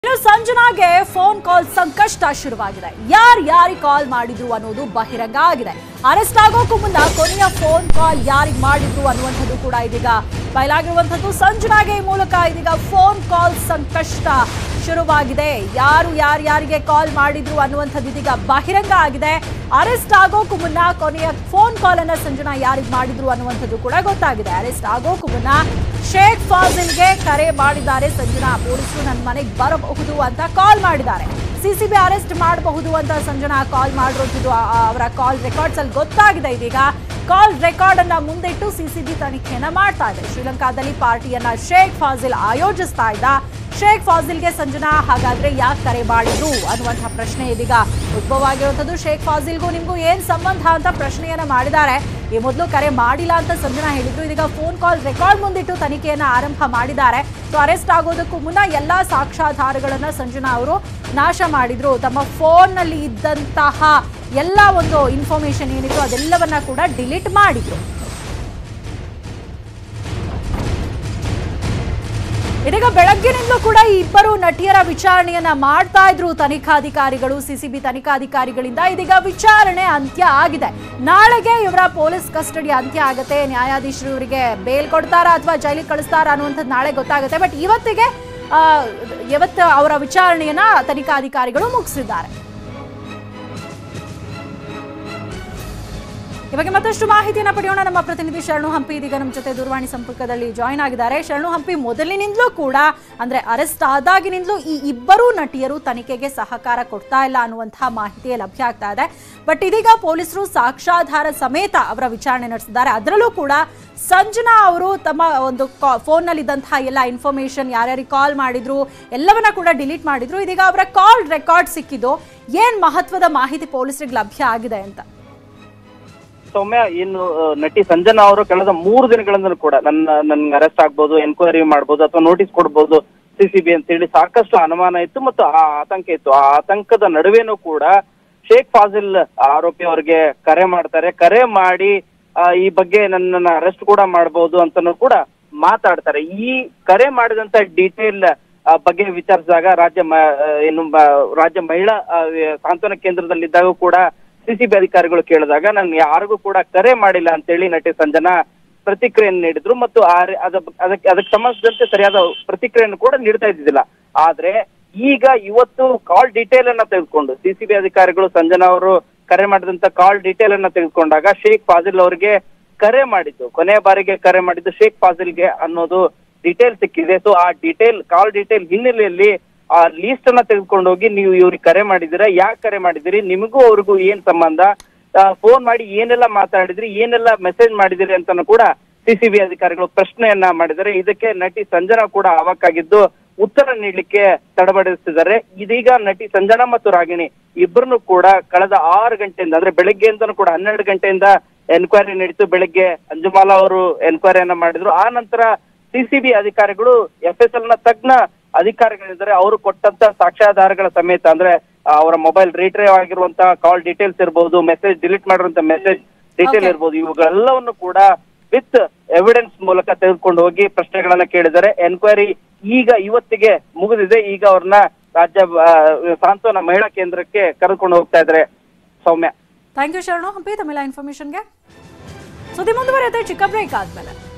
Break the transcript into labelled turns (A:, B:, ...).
A: ಇನ್ನು ಸಂಜನಾಗೆ phone call ಸಂಕಷ್ಟ ಶುರುವಾಗಿದೆ ಯಾರು ಯಾರಿಗೆ ಕಾಲ್ ಮಾಡಿದ್ರು ಅನ್ನೋದು ಬಹಿರಂಗ ಆಗಿದೆ ಅರೆಸ್ಟ್ ಆಗೋಕ್ಕೂ ಮುನ್ನ ಕೊನೆಯ ಫೋನ್ ಕಾಲ್ ಯಾರಿಗೆ ಮಾಡಿದ್ರು ಅನ್ನುವಂಥದ್ದು ಕೂಡ ಇದೀಗ ಬಯಲಾಗಿರುವಂಥದ್ದು ಸಂಜನಾಗೆ ಈ ಮೂಲಕ ಇದೀಗ ಫೋನ್ ಕಾಲ್ ಸಂಕಷ್ಟ ಶುರುವಾಗಿದೆ ಯಾರು ಯಾರ್ಯಾರಿಗೆ ಕಾಲ್ ಮಾಡಿದ್ರು ಅನ್ನುವಂಥದ್ದು ಇದೀಗ ಬಹಿರಂಗ ಆಗಿದೆ ಅರೆಸ್ಟ್ ಆಗೋಕ್ಕೂ ಮುನ್ನ ಕೊನೆಯ ಫೋನ್ ಕಾಲ್ ಅನ್ನ ಸಂಜನಾ ಯಾರಿಗೆ ಮಾಡಿದ್ರು ಅನ್ನುವಂಥದ್ದು ಕೂಡ ಗೊತ್ತಾಗಿದೆ ಅರೆಸ್ಟ್ ಆಗೋಕ್ಕೂ ಮುನ್ನ ಶೇಖ್ ಫಾಜಿಲ್ಗೆ ಕರೆ ಮಾಡಿದ್ದಾರೆ ಸಂಜನಾ ಪೊಲೀಸರು ನನ್ನ ಮನೆಗೆ ಬರಬಹುದು ಅಂತ ಕಾಲ್ ಮಾಡಿದ್ದಾರೆ ಸಿಸಿಬಿ ಅರೆಸ್ಟ್ ಮಾಡಬಹುದು ಅಂತ ಸಂಜನಾ ಕಾಲ್ ಮಾಡಿರೋದು ಅವರ ಕಾಲ್ ರೆಕಾರ್ಡ್ಸ್ ಅಲ್ಲಿ ಗೊತ್ತಾಗಿದೆ ಇದೀಗ ಕಾಲ್ ರೆಕಾರ್ಡ್ ಅನ್ನ ಮುಂದಿಟ್ಟು ಸಿಸಿಬಿ ತನಿಖೆಯನ್ನ ಮಾಡ್ತಾ ಇದೆ ಶ್ರೀಲಂಕಾದಲ್ಲಿ ಪಾರ್ಟಿಯನ್ನ ಶೇಖ್ ಫಾಜಿಲ್ ಆಯೋಜಿಸ್ತಾ ಇದ್ದ ಶೇಖ್ ಫಾಜಿಲ್ಗೆ ಸಂಜನಾ ಹಾಗಾದ್ರೆ ಯಾಕೆ ಕರೆ ಮಾಡಿದ್ರು ಅನ್ನುವಂತಹ ಪ್ರಶ್ನೆ ಇದೀಗ ಉದ್ಭವ ಆಗಿರುವಂಥದ್ದು ಶೇಖ್ ಫಾಜಿಲ್ಗೂ ನಿಮ್ಗೂ ಏನ್ ಸಂಬಂಧ ಅಂತ ಪ್ರಶ್ನೆಯನ್ನ ಮಾಡಿದ್ದಾರೆ ಈ ಮೊದಲು ಕರೆ ಮಾಡಿಲ್ಲ ಅಂತ ಸಂಜನಾ ಹೇಳಿದ್ರು ಇದೀಗ ಫೋನ್ ಕಾಲ್ ರೆಕಾರ್ಡ್ ಮುಂದಿಟ್ಟು ತನಿಖೆಯನ್ನ ಆರಂಭ ಮಾಡಿದ್ದಾರೆ ಸೊ ಅರೆಸ್ಟ್ ಆಗೋದಕ್ಕೂ ಮುನ್ನ ಎಲ್ಲಾ ಸಾಕ್ಷ್ಯಾಧಾರಗಳನ್ನ ಸಂಜನಾ ಅವರು ನಾಶ ಮಾಡಿದ್ರು ತಮ್ಮ ಫೋನ್ ನಲ್ಲಿ ಇದ್ದಂತಹ ಎಲ್ಲ ಒಂದು ಇನ್ಫಾರ್ಮೇಶನ್ ಏನಿತ್ತು ಅದೆಲ್ಲವನ್ನ ಕೂಡ ಡಿಲೀಟ್ ಮಾಡಿದ್ರು ಇದೀಗ ಬೆಳಗ್ಗಿನಿಂದಲೂ ಕೂಡ ಈ ಇಬ್ಬರು ನಟಿಯರ ವಿಚಾರಣೆಯನ್ನ ಮಾಡ್ತಾ ಇದ್ರು ತನಿಖಾಧಿಕಾರಿಗಳು ಸಿಸಿಬಿ ತನಿಖಾಧಿಕಾರಿಗಳಿಂದ ಇದೀಗ ವಿಚಾರಣೆ ಅಂತ್ಯ ಆಗಿದೆ ನಾಳೆಗೆ ಇವರ ಪೊಲೀಸ್ ಕಸ್ಟಡಿ ಅಂತ್ಯ ಆಗುತ್ತೆ ನ್ಯಾಯಾಧೀಶರು ಇವರಿಗೆ ಬೇಲ್ ಕೊಡ್ತಾರಾ ಅಥವಾ ಜೈಲಿಗೆ ಕಳಿಸ್ತಾರಾ ಅನ್ನುವಂಥದ್ದು ನಾಳೆ ಗೊತ್ತಾಗುತ್ತೆ ಬಟ್ ಇವತ್ತಿಗೆ ಆ, ಇವತ್ತು ಅವರ ವಿಚಾರಣೆಯನ್ನ ತನಿಖಾಧಿಕಾರಿಗಳು ಮುಗಿಸಿದ್ದಾರೆ ಈ ಬಗ್ಗೆ ಮತ್ತಷ್ಟು ಮಾಹಿತಿಯನ್ನ ಪಡೆಯೋಣ ನಮ್ಮ ಪ್ರತಿನಿಧಿ ಶರಣು ಹಂಪಿ ಇದೀಗ ನಮ್ಮ ಜೊತೆ ದೂರವಾಣಿ ಸಂಪರ್ಕದಲ್ಲಿ ಜಾಯ್ನ್ ಆಗಿದ್ದಾರೆ ಶರಣು ಹಂಪಿ ಮೊದಲಿನಿಂದಲೂ ಕೂಡ ಅಂದ್ರೆ ಅರೆಸ್ಟ್ ಆದಾಗಿನಿಂದಲೂ ಈ ಇಬ್ಬರೂ ನಟಿಯರು ತನಿಖೆಗೆ ಸಹಕಾರ ಕೊಡ್ತಾ ಇಲ್ಲ ಅನ್ನುವಂತಹ ಮಾಹಿತಿ ಲಭ್ಯ ಆಗ್ತಾ ಇದೆ ಬಟ್ ಇದೀಗ ಪೊಲೀಸರು ಸಾಕ್ಷ್ಯಾಧಾರ ಸಮೇತ ಅವರ ವಿಚಾರಣೆ ನಡೆಸಿದ್ದಾರೆ ಅದರಲ್ಲೂ ಕೂಡ ಸಂಜನಾ ಅವರು ತಮ್ಮ ಒಂದು ಫೋನ್ನಲ್ಲಿ ಇದ್ದಂತಹ ಎಲ್ಲ ಇನ್ಫಾರ್ಮೇಶನ್ ಯಾರ್ಯಾರಿಗೆ ಕಾಲ್ ಮಾಡಿದ್ರು ಎಲ್ಲವನ್ನ ಕೂಡ ಡಿಲೀಟ್ ಮಾಡಿದ್ರು ಇದೀಗ ಅವರ ಕಾಲ್ ರೆಕಾರ್ಡ್ ಸಿಕ್ಕಿದ್ದು ಏನ್ ಮಹತ್ವದ ಮಾಹಿತಿ ಪೊಲೀಸರಿಗೆ ಲಭ್ಯ ಆಗಿದೆ ಅಂತ
B: ಸೌಮ್ಯ ಇನ್ನು ಆ, ನಟಿ ಸಂಜನಾ ಅವರು ಕಳೆದ ಮೂರು ದಿನಗಳಿಂದ ಕೂಡ ನನ್ನ ನನ್ಗೆ ಅರೆಸ್ಟ್ ಆಗ್ಬೋದು ಎನ್ಕ್ವೈರಿ ಮಾಡ್ಬೋದು ಅಥವಾ ನೋಟಿಸ್ ಕೊಡ್ಬೋದು ಸಿಸಿಬಿ ಅಂತ ಹೇಳಿ ಸಾಕಷ್ಟು ಅನುಮಾನ ಇತ್ತು ಮತ್ತು ಆ ಆತಂಕ ಇತ್ತು ಆ ಆತಂಕದ ನಡುವೆನೂ ಕೂಡ ಶೇಖ್ ಫಾಜಿಲ್ ಆರೋಪಿ ಅವರಿಗೆ ಕರೆ ಮಾಡ್ತಾರೆ ಕರೆ ಮಾಡಿ ಆ, ಈ ಬಗ್ಗೆ ನನ್ನನ್ನ ಅರೆಸ್ಟ್ ಕೂಡ ಮಾಡಬಹುದು ಅಂತನೂ ಕೂಡ ಮಾತಾಡ್ತಾರೆ ಈ ಕರೆ ಮಾಡಿದಂತ ಡೀಟೇಲ್ ಬಗ್ಗೆ ವಿಚಾರಿಸಿದಾಗ ರಾಜ್ಯ ಮ- ಆ, ಏನು ಮ- ರಾಜ್ಯ ಮಹಿಳಾ ಆ, ಸಾಂತ್ವನ ಕೇಂದ್ರದಲ್ಲಿದ್ದಾಗ ಕೂಡ ಸಿಸಿಬಿ ಅಧಿಕಾರಿಗಳು ಕೇಳಿದಾಗ ನಾನು ಯಾರಿಗೂ ಕೂಡ ಕರೆ ಮಾಡಿಲ್ಲ ಅಂತೇಳಿ ನಟಿ ಸಂಜನಾ ಪ್ರತಿಕ್ರಿಯೆಯನ್ನು ನೀಡಿದ್ರು ಮತ್ತು ಆ ರಿ- ಅದ- ಅದಕ್ಕೆ ಅದಕ್ಕೆ ಸಂಬಂಧಿಸಿದಂತೆ ಸರಿಯಾದ ಪ್ರತಿಕ್ರಿಯೆಯನ್ನು ಕೂಡ ನೀಡ್ತಾ ಇದ್ದಿದ್ದಿಲ್ಲ ಆದ್ರೆ ಈಗ ಇವತ್ತು ಕಾಲ್ ಡೀಟೇಲ್ ಅನ್ನ ತೆಗೆದುಕೊಂಡು ಸಿಸಿಬಿ ಅಧಿಕಾರಿಗಳು ಸಂಜನಾ ಅವರು ಕರೆ ಮಾಡಿದಂತ ಕಾಲ್ ಡೀಟೇಲ್ ಅನ್ನ ತೆಗೆದುಕೊಂಡಾಗ ಶೇಖ್ ಫಾಜಿಲ್ ಅವರಿಗೆ ಕರೆ ಮಾಡಿದ್ದು ಕೊನೆಯ ಬಾರಿಗೆ ಕರೆ ಮಾಡಿದ್ದು ಶೇಖ್ ಫಾಜಿಲ್ಗೆ ಅನ್ನೋದು ಡೀಟೇಲ್ ಸಿಕ್ಕಿದೆ ಸೊ ಆ ಡೀಟೇಲ್ ಕಾಲ್ ಡೀಟೇಲ್ ಹಿನ್ನೆಲೆಯಲ್ಲಿ ಆ ಲೀಸ್ಟ್ ಅನ್ನ ತೆಗೆದುಕೊಂಡು ಹೋಗಿ ನೀವು ಇವ್ರಿಗೆ ಕರೆ ಮಾಡಿದಿರಾ ಯಾಕೆ ಕರೆ ಮಾಡಿದಿರಿ ನಿಮಗೂ ಅವ್ರಿಗೂ ಏನ್ ಸಂಬಂಧ ಫೋನ್ ಮಾಡಿ ಏನೆಲ್ಲ ಮಾತಾಡಿದ್ರಿ ಏನೆಲ್ಲ ಮೆಸೇಜ್ ಮಾಡಿದಿರಿ ಅಂತಾನು ಕೂಡ ಸಿಸಿಬಿ ಅಧಿಕಾರಿಗಳು ಪ್ರಶ್ನೆಯನ್ನ ಮಾಡಿದ್ದಾರೆ ಇದಕ್ಕೆ ನಟಿ ಸಂಜನಾ ಕೂಡ ಅವಾಕಾಗಿದ್ದು ಉತ್ತರ ನೀಡಲಿಕ್ಕೆ ತಡಬಡಿಸ್ತಿದ್ದಾರೆ ಇದೀಗ ನಟಿ ಸಂಜನಾ ಮತ್ತು ರಾಗಿಣಿ ಇಬ್ಬರನ್ನು ಕೂಡ ಕಳೆದ ಆರು ಗಂಟೆಯಿಂದ ಅಂದ್ರೆ ಬೆಳಗ್ಗೆಯಿಂದನೂ ಕೂಡ ಹನ್ನೆರಡು ಗಂಟೆಯಿಂದ ಎನ್ಕ್ವೈರಿ ನಡೀತು ಬೆಳಗ್ಗೆ ಅಂಜುಮಾಲಾ ಅವರು ಎನ್ಕ್ವೈರಿಯನ್ನ ಮಾಡಿದ್ರು ಆ ನಂತರ ಸಿಸಿಬಿ ಅಧಿಕಾರಿಗಳು ಎಫ್ ಎಸ್ ಎಲ್ ನ ತಜ್ಞ ಅಧಿಕಾರಿಗಳಿದ್ದಾರೆ ಅವರು ಕೊಟ್ಟಂತ ಸಾಕ್ಷ್ಯಾಧಾರಗಳ ಸಮೇತ ಅಂದ್ರೆ ಆ, ಅವರ ಮೊಬೈಲ್ ರೀಟ್ರೈವ್ ಆಗಿರುವಂತಹ ಕಾಲ್ ಡೀಟೇಲ್ಸ್ ಇರಬಹುದು ಮೆಸೇಜ್ ಡಿಲೀಟ್ ಮಾಡಿರುವಂತ ಮೆಸೇಜ್ ಡೀಟೇಲ್
A: Okay.
B: ಇರ್ಬೋದು ಇವುಗಳೆಲ್ಲವನ್ನು ಕೂಡ ವಿತ್ ಎವಿಡೆನ್ಸ್ ಮೂಲಕ ತೆಗೆದುಕೊಂಡು ಹೋಗಿ ಪ್ರಶ್ನೆಗಳನ್ನ ಕೇಳಿದ್ದಾರೆ ಎನ್ಕ್ವೈರಿ ಈಗ ಇವತ್ತಿಗೆ ಮುಗಿದಿದೆ ಈಗ ಅವ್ರನ್ನ ರಾಜ್ಯ ಆ, ಸಾಂತ್ವನ ಮಹಿಳಾ ಕೇಂದ್ರಕ್ಕೆ ಕರೆದುಕೊಂಡು ಹೋಗ್ತಾ ಇದ್ದಾರೆ ಸೌಮ್ಯ
A: ಥ್ಯಾಂಕ್ ಯು ಶರಣು ಹಂಪಿ ತಮಿಳ ಇನ್ಫಾರ್ಮೇಶನ್ಗೆ ಸುದ್ದಿ ಮುಂದುವರಿಯುತ್ತೆ ಚಿಕ್ಕ ಬ್ರೇಕ್ ಆದ್ಮೇಲೆ